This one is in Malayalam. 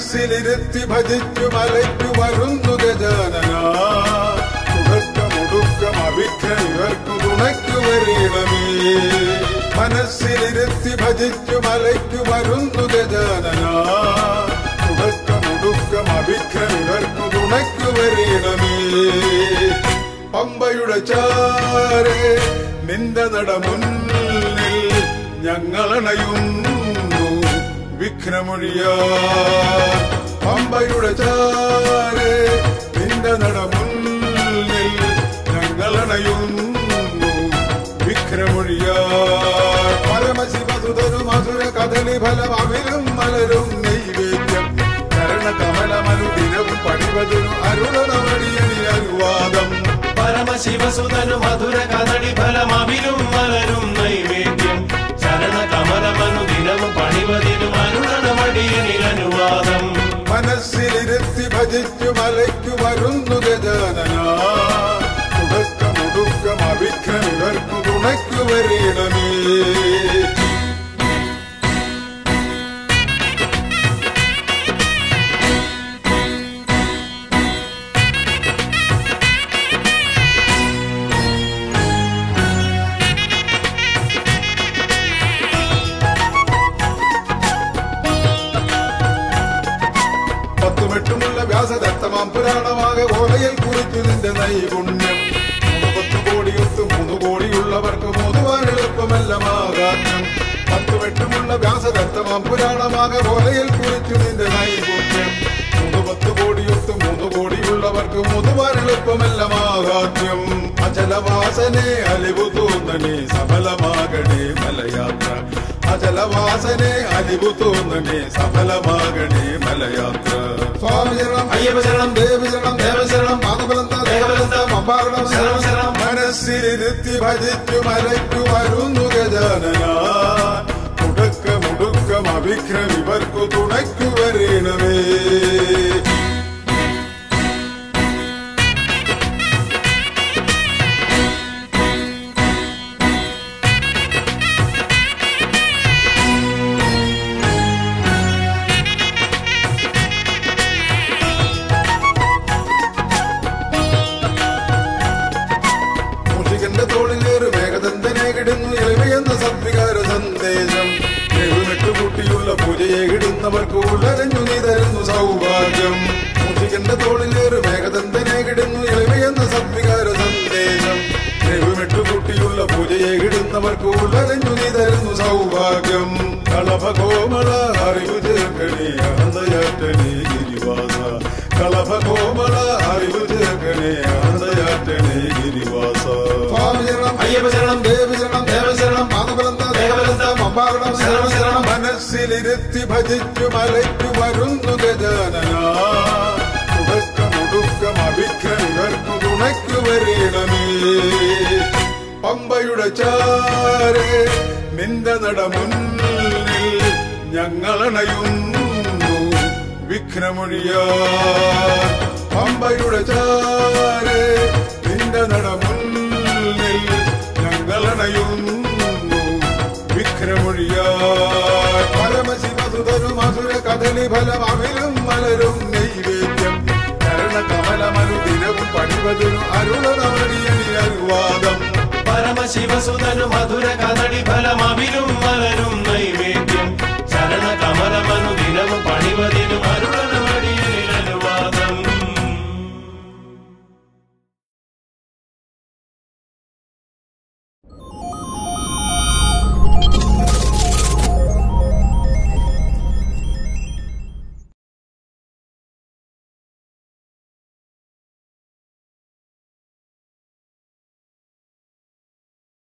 മനസ്സിലിരുത്തി ഭജിച്ചു മലയ്ക്കു വരുന്നു ഗജാനന തുടക്കമൊടുക്കം അഭിക്രം ഇവർക്കു തുണയ്ക്കു വരീണമേ മനസ്സിലിരുത്തി ഭജിച്ചു മലയ്ക്കു വരുന്നു ഗജാനന തുടക്കമൊടുക്കം അഭിക്രം ഇവർക്കു തുണയ്ക്കു വരീണമേ പമ്പയുടെ ചാരെ നിന്റെ നടമുന്നിൽ ഞങ്ങളണയുന്നു വിഘ്നമൊഴിയാ പമ്പയുടെ ചാരെ നിന്റെ നടമുന്നിൽ ഞങ്ങളണയുന്നു വിഘ്നമൊഴിയാ പരമശിവസുതനും അസുര കദലി ഫലം അവിലും മലരും നൈവേദ്യം കരണ കമലമനുദിനവും പണിവതിനു അരുണനവടിയണി അനുവാദം പരമശിവസുതനു മധുര കദളി ഫലമവിലും മലരും നൈവേദ്യം ശരണ കമലമനു ദിനവും പണിവതിനും അരുണനമടിയനിൽ അനുവാദം മനസ്സിലിരുത്തി ഭജിച്ചു മലയ്ക്കു വരുന്നു ഗജാനന തുടക്കമൊടുക്കം അഭിക്രം ഇവർക്കു തുണയ്ക്കു വരീണമേ പത്തുമെട്ടുമുള്ള വ്യാസദത്തമാം പുരാണമാകെ ഓലയിൽ കുറിച്ചു നിന്റെ നൈപുണ്യം മൂന്ന് പത്ത് കോടിയൊത്ത് മൂന്ന് കോടിയുള്ളവർക്ക് മോതുവാൻ എളുപ്പമല്ലമാകാത്യം പത്തുമെട്ടുമുള്ള വ്യാസദത്തമാം പുരാണമാകെ ഓലയിൽ കുറിച്ചു നിന്റെ നൈപുണ്യം മൂന്ന് പത്ത് കോടിയൊത്ത് മൂന്ന് കോടിയുള്ളവർക്ക് മുതുവാൻ എളുപ്പമല്ലമാകാത്യം അചലവാസനെ അലിവു തോന്നണേ സഫലമാകണേ മലയാത്ര അചലവാസനെ അലിവു തോന്നണേ സഫലമാകണേ മലയാത്ര സ്വാമി ശരണം അയ്യപ്പ ശരണം ദേവി ശരണം ദേവശരണം പാദബലന്ത ദേവബലന്ത മമ്പാകണം ശരണം ശരണം മനസ്സിലിരുത്തി ഭജിച്ചു മലയ്ക്കു വരുന്നു ഗജാനന മുടക്കമുടുക്കം അഭിക്രം ഇവർക്കു തുണയ്ക്കു വരീണമേ മുഷികന്റെ തോളിലേറ് വേഗതന്തനെ കിടുന്നു എളിമയെന്ന സദ്വികാര സന്ദേശം എഴുമെട്ടുകൂട്ടിയുള്ള പൂജയെ കിടുന്നവർക്ക് ഉള്ളരഞ്ഞു നീ തരുന്നു സൗഭാഗ്യം മുഷികന്റെ തോളിലേറ് വേഗതന്തനെ കിടുന്നു എളിമയെന്ന സദ്വികാര സന്ദേശം എഴുമെട്ടുകൂട്ടിയുള്ള പൂജയെ കിടുന്നവർക്ക് ഉള്ളരഞ്ഞു നീ തരുന്നു സൗഭാഗ്യം കളഭകോമള അറിവ് ചേർക്കണേ അനന്തയാറ്റണേ ഗിരിവാസ കളഭകോമള അറിവ് ചേർക്കണേ അനന്തയാറ്റണേ ഗിരിവാസ സ്വാമി ശരണം അയ്യപ്പ ശരണം ദേവി ശരണം ദേവശരണം പാദബലന്ത ദേവബലന്ത മമ്പാകണം ശരണം ശരണം മനസ്സിലിരുത്തി ഭജിച്ചു മലയ്ക്കു വരുന്നു ഗജാനന തുടക്കമൊടുക്കം അഭിക്രം ഇവർക്കു തുണയ്ക്കു വരീണമേ പമ്പയുടെ ചാരെ നിന്റെ നടമുന്നിൽ ഞങ്ങളണയുന്നു വിഘ്നമൊഴിയാ പമ്പയുടെ ചാരെ നിന്റെ നടമുന്നിൽ ഞങ്ങളണയുന്നു വിഘ്നമൊഴിയാ പരമശിവസുതനും അസുര കദലി ഫലം അവിലും മലരും നൈവേദ്യം കരണ കമലമനുദിനവും പണിവതിനു അരുണനവടിയണി അനുവാദം പരമശിവസുതനു മധുര കദളി ഫലമവിലും മലരും നൈവേദ്യം ശരണ കമലമനു ദിനവും പണിവതിനും അരുണ